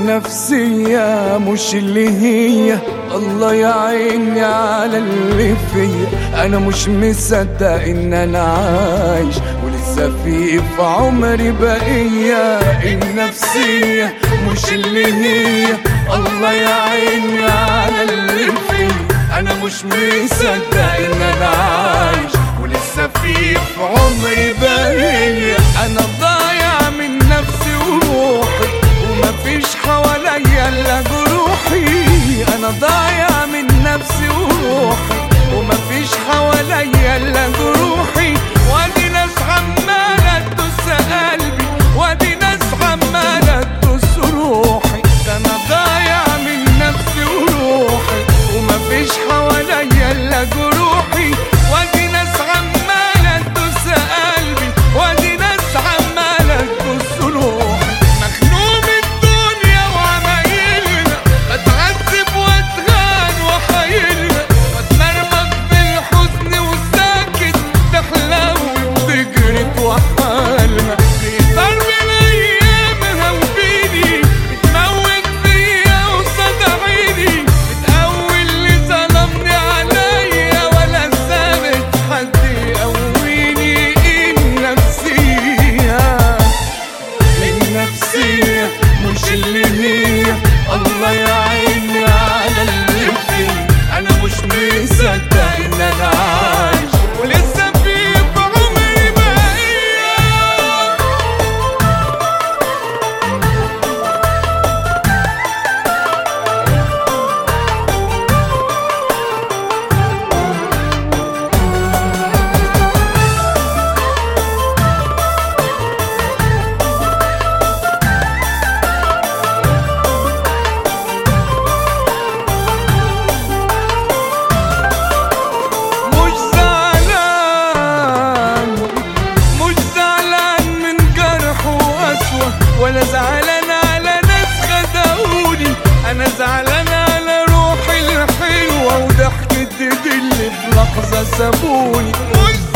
النفسية مش اللي هي الله يعيني على اللي فيا انا مش مصدق ان انا عايش ولسه في في عمري بقية النفسية مش اللي هي الله يعيني على اللي فيا انا مش مصدق ان انا عايش ولسه في في عمري بقية انا ضايع من نفسي وروحي ومفيش حواليا الا جروحي انا ضايع من نفسي وروحي ومفيش حواليا الا جروحي وادي ناس عمالة تدوس قلبي وادي ناس عمالة تدوس روحي ده انا ضايع من نفسي وروحي ومفيش حواليا الا جروحي وادي ناس عمالة تدوس قلبي وادي ناس عمالة تدوس روحي مخنوق من الدنيا وعمايلنا بتعذب واتغان وحايلنا بتمرمط في الحزن وساكت تحلو وتجري وحالنا في ضرب الايام هوبيني بتموت فيا قصاد عيني بتقوي اللي ظلمني عليا ولا سابت حد يقويني النفسيه النفسية مش اللي هي الله يعيني على اللي فيه أنا مش مصدق إن أنا عايش ولسه في في عمري بقية مش زعلان مش زعلان من جرح وقسوة ولا زعلان على ناس خدعوني أنا زعلان على روحي الحلوة وضحكة اللي في لحظة سابوني مش